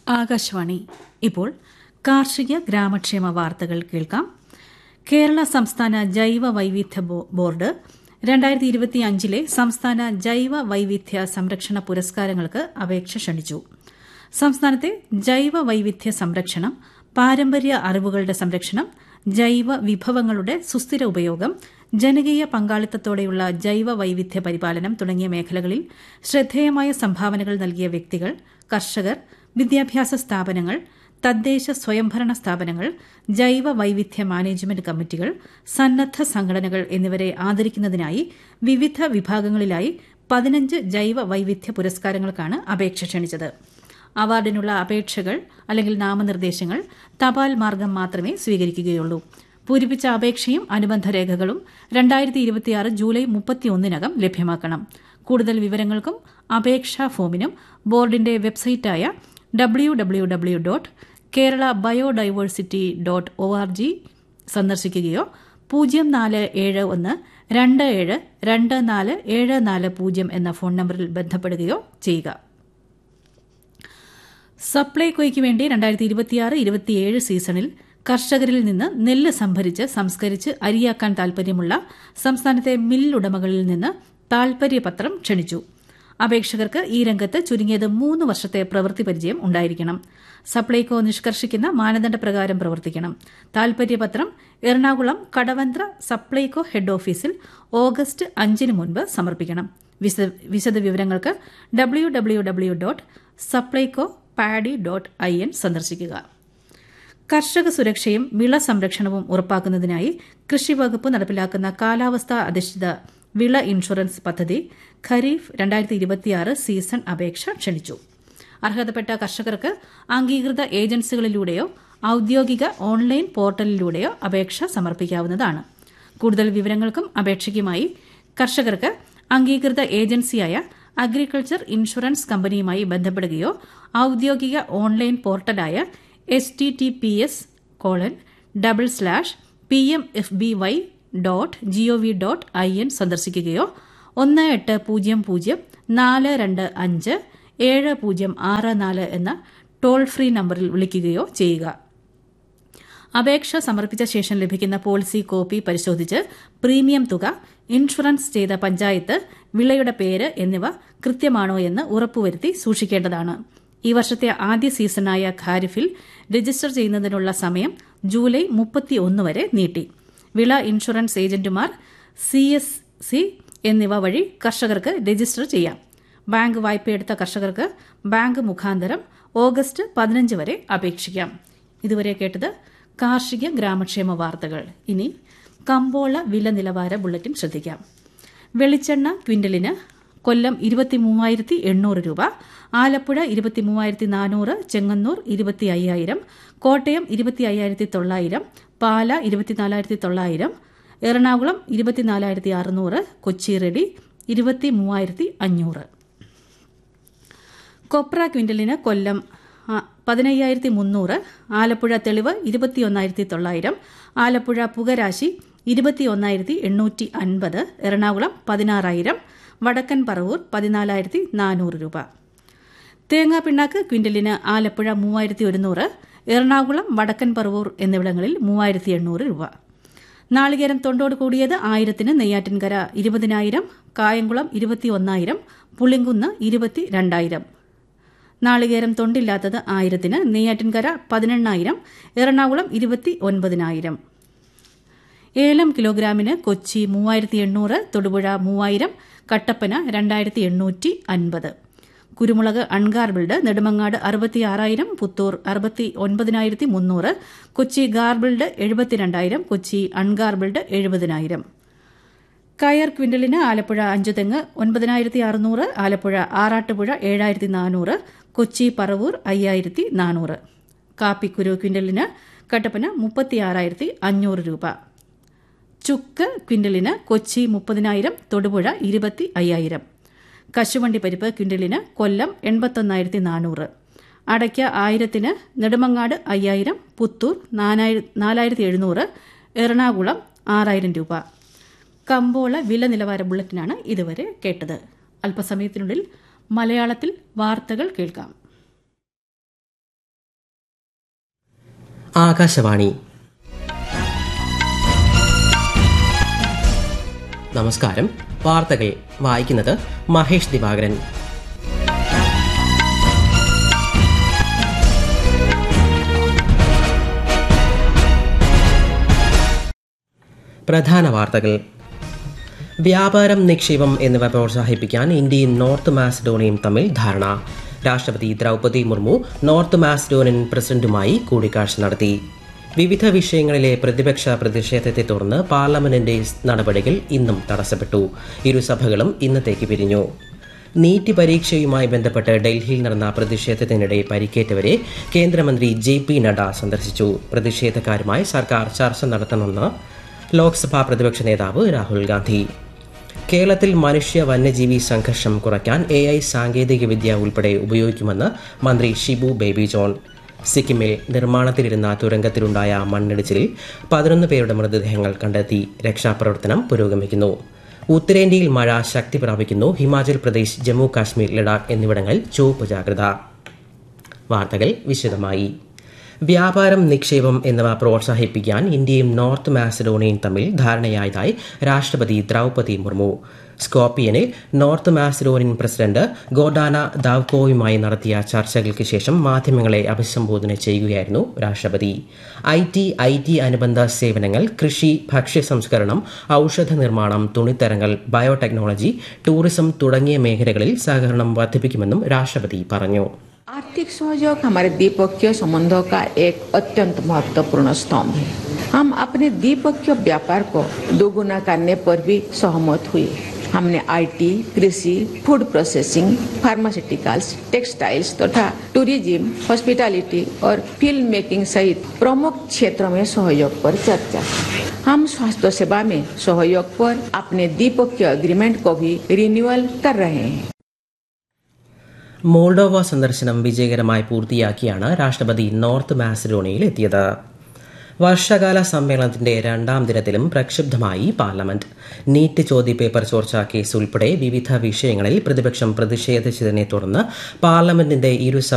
ആകാശവാണി ഇപ്പോൾ കാർഷിക ഗ്രാമക്ഷേമ വാർത്തകൾ കേൾക്കാം കേരള സംസ്ഥാന ജൈവ വൈവിധ്യ ബോ- ബോർഡ് രണ്ടായിരത്തി ഇരുപത്തിയഞ്ചിലെ സംസ്ഥാന ജൈവ വൈവിധ്യ സംരക്ഷണ പുരസ്കാരങ്ങൾക്ക് അപേക്ഷ ക്ഷണിച്ചു സംസ്ഥാനത്തെ ജൈവ വൈവിധ്യ സംരക്ഷണം പാരമ്പര്യ അറിവുകളുടെ സംരക്ഷണം ജൈവ വിഭവങ്ങളുടെ സുസ്ഥിര ഉപയോഗം ജനകീയ പങ്കാളിത്തത്തോടെയുള്ള ജൈവ വൈവിധ്യ പരിപാലനം തുടങ്ങിയ മേഖലകളിൽ ശ്രദ്ധേയമായ സംഭാവനകൾ നൽകിയ വ്യക്തികൾ കർഷകർ വിദ്യാഭ്യാസ സ്ഥാപനങ്ങൾ തദ്ദേശ സ്വയംഭരണ സ്ഥാപനങ്ങൾ ജൈവ വൈവിധ്യ മാനേജ്മെന്റ് കമ്മിറ്റികൾ സന്നദ്ധ സംഘടനകൾ എന്നിവരെ ആദരിക്കുന്നതിനായി വിവിധ വിഭാഗങ്ങളിലായി പതിനഞ്ച് ജൈവ വൈവിധ്യ പുരസ്കാരങ്ങൾക്കാണ് അപേക്ഷ ക്ഷണിച്ചത് അവാർഡിനുള്ള അപേക്ഷകൾ അല്ലെങ്കിൽ നാമനിർദ്ദേശങ്ങൾ തപാൽ മാർഗം മാത്രമേ സ്വീകരിക്കുകയുള്ളൂ പൂരിപ്പിച്ച അപേക്ഷയും അനുബന്ധ രേഖകളും രണ്ടായിരത്തി ഇരുപത്തിയാറ് ജൂലൈ മുപ്പത്തിയൊന്നിനകം ലഭ്യമാക്കണം കൂടുതൽ വിവരങ്ങൾക്കും അപേക്ഷാ ഫോമിനും ബോർഡിന്റെ വെബ്സൈറ്റായ W W W dot Kerala biodiversity dot O R G സന്ദർശിക്കുകയോ പൂജ്യം നാല് ഏഴ് ഒന്ന് രണ്ട് ഏഴ് രണ്ട് നാല് ഏഴ് നാല് പൂജ്യം എന്ന ഫോൺ നമ്പറിൽ ബന്ധപ്പെടുകയോ ചെയ്യുക സപ്ലൈകോയ്ക്ക് വേണ്ടി രണ്ടായിരത്തി ഇരുപത്തിയാറ് ഇരുപത്തിയേഴ് സീസണിൽ കർഷകരിൽ നിന്ന് നെല്ല് സംഭരിച്ച് സംസ്കരിച്ച് അരിയാക്കാൻ താൽപര്യമുള്ള സംസ്ഥാനത്തെ മില്ലുടമകളിൽ നിന്ന് താൽപര്യപത്രം ക്ഷണിച്ചു അപേക്ഷകർക്ക് ഈ രംഗത്ത് ചുരുങ്ങിയത് മൂന്ന് വർഷത്തെ പ്രവൃത്തി പരിചയം ഉണ്ടായിരിക്കണം സപ്ലൈകോ നിഷ്കർഷിക്കുന്ന മാനദണ്ഡപ്രകാരം പ്രവർത്തിക്കണം താൽപര്യപത്രം എറണാകുളം കടവന്ത്ര സപ്ലൈകോ ഹെഡ് ഓഫീസിൽ ഓഗസ്റ്റ് അഞ്ചിന് മുൻപ് സമർപ്പിക്കണം വിശദ വിശദവിവരങ്ങൾക്ക് W W W dot Supplyco paddy dot I N സന്ദർശിക്കുക കർഷക സുരക്ഷയും വിള സംരക്ഷണവും ഉറപ്പാക്കുന്നതിനായി കൃഷി വകുപ്പ് നടപ്പിലാക്കുന്ന കാലാവസ്ഥാ അധിഷ്ഠിത വിള ഇൻഷുറൻസ് പദ്ധതി ഖരീഫ് രണ്ടായിരത്തി ഇരുപത്തിയാറ് സീസൺ അപേക്ഷ ക്ഷണിച്ചു അർഹതപ്പെട്ട കർഷകർക്ക് അംഗീകൃത ഏജൻസികളിലൂടെയോ ഔദ്യോഗിക ഓൺലൈൻ പോർട്ടലിലൂടെയോ അപേക്ഷ സമർപ്പിക്കാവുന്നതാണ് കൂടുതൽ വിവരങ്ങൾക്കും അപേക്ഷയ്ക്കുമായി കർഷകർക്ക് അംഗീകൃത ഏജൻസിയായ അഗ്രികൾച്ചർ ഇൻഷുറൻസ് കമ്പനിയുമായി ബന്ധപ്പെടുകയോ ഔദ്യോഗിക ഓൺലൈൻ പോർട്ടലായ H T T P S colon double slash P M F B Y dot G O V dot I N സന്ദർശിക്കുകയോ ഒന്ന് എട്ട് പൂജ്യം പൂജ്യം നാല് രണ്ട് അഞ്ച് ഏഴ് പൂജ്യം ആറ് നാല് എന്ന ടോൾ ഫ്രീ നമ്പറിൽ വിളിക്കുകയോ ചെയ്യുക അപേക്ഷ സമർപ്പിച്ച ശേഷം ലഭിക്കുന്ന പോളിസി കോപ്പി പരിശോധിച്ച് പ്രീമിയം തുക ഇൻഷുറൻസ് ചെയ്ത പഞ്ചായത്ത് വിളയുടെ പേര് എന്നിവ കൃത്യമാണോ എന്ന് ഉറപ്പുവരുത്തി സൂക്ഷിക്കേണ്ടതാണ് ഈ വർഷത്തെ ആദ്യ സീസണായ ഖാരിഫിൽ രജിസ്റ്റർ ചെയ്യുന്നതിനുള്ള സമയം ജൂലൈ മുപ്പത്തിയൊന്ന് വരെ നീട്ടി വിള ഇൻഷുറൻസ് ഏജന്റുമാർ സി എസ് സി എന്നിവ വഴി കർഷകർക്ക് രജിസ്റ്റർ ചെയ്യാം ബാങ്ക് വായ്പയെടുത്ത കർഷകർക്ക് ബാങ്ക് മുഖാന്തരം ഓഗസ്റ്റ് പതിനഞ്ച് വരെ അപേക്ഷിക്കാം ഇതുവരെ കേട്ടത് കാർഷിക ഗ്രാമക്ഷേമ വാർത്തകൾ ഇനി കമ്പോള വില നിലവാര ബുള്ളറ്റിൻ ശ്രദ്ധിക്കാം വെളിച്ചെണ്ണ ക്വിന്റലിന് കൊല്ലം ഇരുപത്തി മൂവായിരത്തി എണ്ണൂറ് രൂപ ആലപ്പുഴ ഇരുപത്തി മൂവായിരത്തി നാനൂറ് ചെങ്ങന്നൂർ ഇരുപത്തി അയ്യായിരം കോട്ടയം ഇരുപത്തി അയ്യായിരത്തി തൊള്ളായിരം പാല ഇരുപത്തിനാലായിരത്തി തൊള്ളായിരം എറണാകുളം ഇരുപത്തിനാലായിരത്തി അറുന്നൂറ് കൊച്ചി റെഡി ഇരുപത്തി മൂവായിരത്തി അഞ്ഞൂറ് കൊപ്ര ക്വിന്റലിന് കൊല്ലം ആ, പതിനയ്യായിരത്തി മുന്നൂറ് ആലപ്പുഴ തെളിവ് ഇരുപത്തിയൊന്നായിരത്തി തൊള്ളായിരം ആലപ്പുഴ പുകരാശി ഇരുപത്തിയൊന്നായിരത്തി എണ്ണൂറ്റി അൻപത് എറണാകുളം പതിനാറായിരം വടക്കൻ പറവൂർ പതിനാലായിരത്തി നാനൂറ് രൂപ തേങ്ങാ പിണ്ണാക്ക് ക്വിന്റലിന് ആലപ്പുഴ മൂവായിരത്തി ഒരുന്നൂറ് എറണാകുളം വടക്കൻ പറവൂർ എന്നിവിടങ്ങളിൽ മൂവായിരത്തി എണ്ണൂറ് രൂപ നാളികേരം തൊണ്ടോട് കൂടിയത് ആയിരത്തിന് നെയ്യാറ്റിൻകര ഇരുപതിനായിരം കായംകുളം ഇരുപത്തി ഒന്നായിരം പുളിങ്കുന്ന് ഇരുപത്തി രണ്ടായിരം നാളികേരം തൊണ്ടില്ലാത്തത് ആയിരത്തിന് നെയ്യാറ്റിൻകര പതിനെണ്ണായിരം എറണാകുളം ഇരുപത്തി ഒൻപതിനായിരം ഏലം കിലോഗ്രാമിന് കൊച്ചി മൂവായിരത്തി എണ്ണൂറ് തൊടുപുഴ മൂവായിരം കട്ടപ്പന രണ്ടായിരത്തി എണ്ണൂറ്റി അൻപത് കുരുമുളക് അൺഗാർബിൾഡ് നെടുമങ്ങാട് അറുപത്തിയാറായിരം പുത്തൂർ അറുപത്തി ഒൻപതിനായിരത്തി മുന്നൂറ് കൊച്ചി ഗാർബിൾഡ് എഴുപത്തിരണ്ടായിരം കൊച്ചി അൺഗാർബിൾഡ് എഴുപതിനായിരം കയർ ക്വിന്റലിന് ആലപ്പുഴ അഞ്ചുതെങ്ങ് ഒൻപതിനായിരത്തി അറുന്നൂറ് ആലപ്പുഴ ആറാട്ടുപുഴ ഏഴായിരത്തി നാനൂറ് കൊച്ചി പറവൂർ അയ്യായിരത്തി നാനൂറ് കാപ്പിക്കുരു ക്വിന്റലിന് കട്ടപ്പന മുപ്പത്തിയാറായിരത്തി അഞ്ഞൂറ് രൂപ ചുക്ക് ക്വിന്റലിന് കൊച്ചി മുപ്പതിനായിരം തൊടുപുഴ ഇരുപത്തി അയ്യായിരം കശുവണ്ടി പരിപ്പ് ക്വിന്റലിന് കൊല്ലം എൺപത്തൊന്നായിരത്തി നാനൂറ് അടയ്ക്ക ആയിരത്തിന് നെടുമങ്ങാട് അയ്യായിരം പുത്തൂർ നാലായിരത്തി എഴുന്നൂറ് എറണാകുളം ആറായിരം രൂപ കമ്പോള വില നിലവാര ബുള്ളറ്റിനാണ് ഇതുവരെ കേട്ടത് അല്പസമയത്തിനുള്ളിൽ മലയാളത്തിൽ വാർത്തകൾ കേൾക്കാം ആകാശവാണി നമസ്കാരം വാർത്തകൾ വായിക്കുന്നത് മഹേഷ് ദിവാകരൻ പ്രധാന വാർത്തകൾ വ്യാപാരം നിക്ഷേപം എന്നിവ പ്രോത്സാഹിപ്പിക്കാൻ ഇന്ത്യയും നോർത്ത് മാസഡോണിയയും തമ്മിൽ ധാരണ രാഷ്ട്രപതി ദ്രൗപദി മുർമു നോർത്ത് മാസഡോണിയൻ പ്രസിഡന്റുമായി കൂടിക്കാഴ്ച നടത്തി വിവിധ വിഷയങ്ങളിലെ പ്രതിപക്ഷ പ്രതിഷേധത്തെ തുടർന്ന് പാർലമെന്റിന്റെ നടപടികൾ ഇന്നും തടസ്സപ്പെട്ടു ഇരുസഭകളും ഇന്നത്തേക്ക് പിരിഞ്ഞു നീറ്റ് പരീക്ഷയുമായി ബന്ധപ്പെട്ട് ഡൽഹിയിൽ നടന്ന പ്രതിഷേധത്തിനിടെ പരിക്കേറ്റവരെ കേന്ദ്രമന്ത്രി ജെ പി നഡ്ഡ സന്ദർശിച്ചു പ്രതിഷേധക്കാരുമായി സർക്കാർ ചർച്ച നടത്തണമെന്ന് ലോക്സഭാ പ്രതിപക്ഷ നേതാവ് രാഹുൽ ഗാന്ധി കേരളത്തിൽ മനുഷ്യ വന്യജീവി സംഘർഷം കുറയ്ക്കാൻ എ ഐ സാങ്കേതികവിദ്യ ഉൾപ്പെടെ ഉപയോഗിക്കുമെന്ന് മന്ത്രി ഷിബു ബേബി ജോൺ സിക്കിമിൽ നിർമ്മാണത്തിലിരുന്ന തുരങ്കത്തിലുണ്ടായ മണ്ണിടിച്ചിലിൽ പതിനൊന്ന് പേരുടെ മൃതദേഹങ്ങൾ കണ്ടെത്തി രക്ഷാപ്രവർത്തനം പുരോഗമിക്കുന്നു ഉത്തരേന്ത്യയിൽ മഴ ശക്തി പ്രാപിക്കുന്നു ഹിമാചൽ പ്രദേശ് ജമ്മു കാശ്മീർ ലഡാക്ക് എന്നിവിടങ്ങളിൽ ചുവപ്പ് ജാഗ്രത വാർത്തകൾ വിശദമായി വ്യാപാരം നിക്ഷേപം എന്നിവ പ്രോത്സാഹിപ്പിക്കാൻ ഇന്ത്യയും നോർത്ത് മാസഡോണിയയും തമ്മിൽ ധാരണയായതായി രാഷ്ട്രപതി ദ്രൗപദി മുർമു സ്കോപ്പിയനിൽ നോർത്ത് മാസഡോണിയൻ പ്രസിഡന്റ് ഗോഡാന ദാവ്കോയുമായി നടത്തിയ ചർച്ചകൾക്ക് ശേഷം മാധ്യമങ്ങളെ അഭിസംബോധന ചെയ്യുകയായിരുന്നു രാഷ്ട്രപതി ഐ ടി ഐ ടി അനുബന്ധ സേവനങ്ങൾ കൃഷി ഭക്ഷ്യ സംസ്കരണം ഔഷധ നിർമ്മാണം തുണിത്തരങ്ങൾ ബയോടെക്നോളജി ടൂറിസം തുടങ്ങിയ മേഖലകളിൽ സഹകരണം വർദ്ധിപ്പിക്കുമെന്നും രാഷ്ട്രപതി പറഞ്ഞു आर्थिक सहयोग हमारे द्विपक्षीय संबंधों का एक अत्यंत महत्वपूर्ण स्तंभ है हम अपने द्विपक्षीय व्यापार को दोगुना करने पर भी सहमत हुए हमने आईटी, कृषि फूड प्रोसेसिंग फार्मास्यूटिकल्स टेक्सटाइल्स तथा टूरिज्म हॉस्पिटैलिटी और फिल्म मेकिंग सहित प्रमुख क्षेत्रों में सहयोग पर चर्चा की। हम स्वास्थ्य सेवा में सहयोग पर अपने द्विपक्षीय एग्रीमेंट को भी रिन्यूअल कर रहे हैं മോൾഡോവ സന്ദർശനം വിജയകരമായി പൂർത്തിയാക്കിയാണ് രാഷ്ട്രപതി നോർത്ത് മാസഡോണിയയിൽ എത്തിയത് വർഷകാല സമ്മേളനത്തിന്റെ രണ്ടാം ദിനത്തിലും പ്രക്ഷുബ്ധമായി പാർലമെന്റ് നീറ്റ് ചോദ്യപേപ്പർ ചോർച്ചാ കേസ് ഉൾപ്പെടെ വിവിധ വിഷയങ്ങളിൽ പ്രതിപക്ഷം പ്രതിഷേധിച്ചതിനെ തുടർന്ന് പാർലമെന്റിന്റെ ഇരു